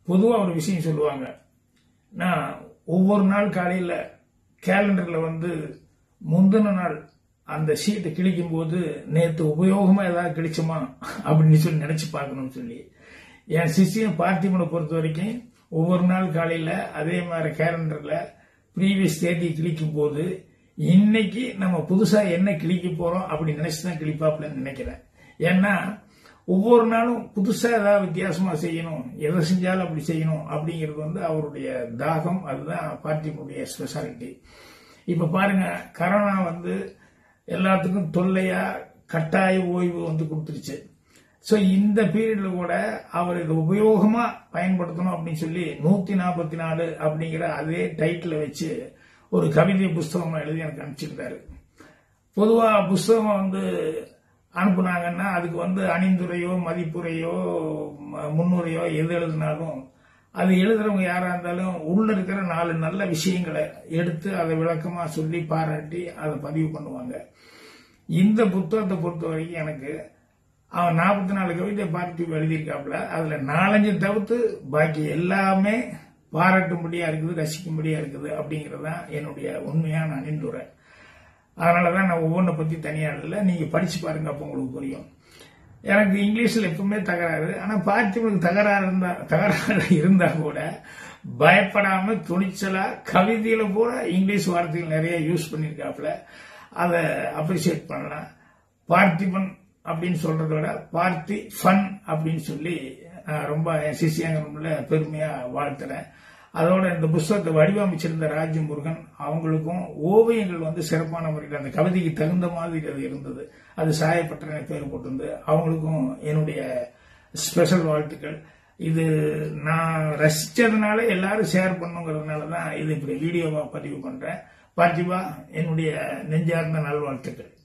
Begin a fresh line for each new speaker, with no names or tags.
பொதுவாக ஒரு விஷயம் சொல்லுவாங்க நான் ஒவ்வொரு நாள் காலையில் கேலண்டரில் வந்து முந்தின நாள் அந்த ஷீட்டை கிழிக்கும் போது நேற்று உபயோகமா ஏதாவது கிடைச்சுமா அப்படின்னு சொல்லி நினைச்சு பார்க்கணும்னு சொல்லி என் சிஷியன் பார்த்திபனை பொறுத்த வரைக்கும் ஒவ்வொரு நாள் காலையில அதே மாதிரி கேலண்டர்ல ப்ரீவியஸ் தேதி கிழிக்கும் போது இன்னைக்கு நம்ம புதுசா என்ன கிழிக்க போறோம் அப்படி நினைச்சுதான் கிழிப்பாப்லன்னு நினைக்கிறேன் ஏன்னா ஒவ்வொரு நாளும் புதுசா ஏதாவது வித்தியாசமா செய்யணும் எதை செஞ்சாலும் அப்படி செய்யணும் அப்படிங்கிறது வந்து அவருடைய தாகம் அதுதான் பார்ட்டினுடைய ஸ்பெஷாலிட்டி இப்ப பாருங்க கரோனா வந்து எல்லாத்துக்கும் தொல்லையா கட்டாய ஓய்வு வந்து கொடுத்துருச்சு ஸோ இந்த பீரியட்ல கூட அவர் இதை உபயோகமா பயன்படுத்தணும் அப்படின்னு சொல்லி நூத்தி நாற்பத்தி நாலு அப்படிங்கிற அதே டைட்டில் வச்சு ஒரு கவிதை புஸ்தகமா எழுதி எனக்கு அனுப்பிச்சிருந்தாரு பொதுவா புஸ்தகம் வந்து அனுப்புனாங்கன்னா அதுக்கு வந்து அணிந்துரையோ மதிப்புரையோ ம- முன்னுரையோ எது எழுதினாலும் அது எழுதுறவங்க யாரா இருந்தாலும் உள்ள இருக்கிற நாலு நல்ல விஷயங்களை எடுத்து அதை விளக்கமா சொல்லி பாராட்டி அதை பதிவு பண்ணுவாங்க இந்த புத்தகத்தை பொறுத்த வரைக்கும் எனக்கு அவன் நாற்பத்தி நாலு கவிதை பார்த்து எழுதியிருக்காப்புல அதுல நாலஞ்சு தவிர்த்து பாக்கி எல்லாமே பாராட்டும்படியா இருக்குது ரசிக்கும்படியா இருக்குது அப்படிங்கிறது தான் என்னுடைய உண்மையான அணிந்துரை அதனாலதான் நான் ஒவ்வொன்றை பத்தி தனியா இல்லை நீங்க படிச்சு பாருங்க அப்போ உங்களுக்கு புரியும் எனக்கு இங்கிலீஷ்ல எப்பவுமே தகராறு ஆனா பார்த்திபனுக்கு தகராறு இருந்தா தகராறு இருந்தா கூட பயப்படாம துணிச்சலா கவிதையில கூட இங்கிலீஷ் வார்த்தைகள் நிறைய யூஸ் பண்ணிருக்காப்புல அதை அப்ரிசியேட் பண்ணலாம் பார்த்திபன் அப்படின்னு சொல்றதை விட பார்த்தி ஃபன் அப்படின்னு சொல்லி நான் ரொம்ப என் சிசியாங்கம்ல பெருமையா வாழ்த்துறேன் அதோட இந்த புஸ்தகத்தை வடிவமைச்சிருந்த ராஜமுருகன் அவங்களுக்கும் ஓவியங்கள் வந்து சிறப்பான முறையில் அந்த கவிதைக்கு தகுந்த மாதிரி அது இருந்தது அது சாயப்பட்டனை பேர் போட்டிருந்து அவங்களுக்கும் என்னுடைய ஸ்பெஷல் வாழ்த்துக்கள் இது நான் ரசிச்சதுனால எல்லாரும் ஷேர் பண்ணுங்கிறதுனால தான் இது இப்படி வீடியோவா பதிவு பண்றேன் பார்த்திபா என்னுடைய நெஞ்சார்ந்த நல்வாழ்த்துக்கள்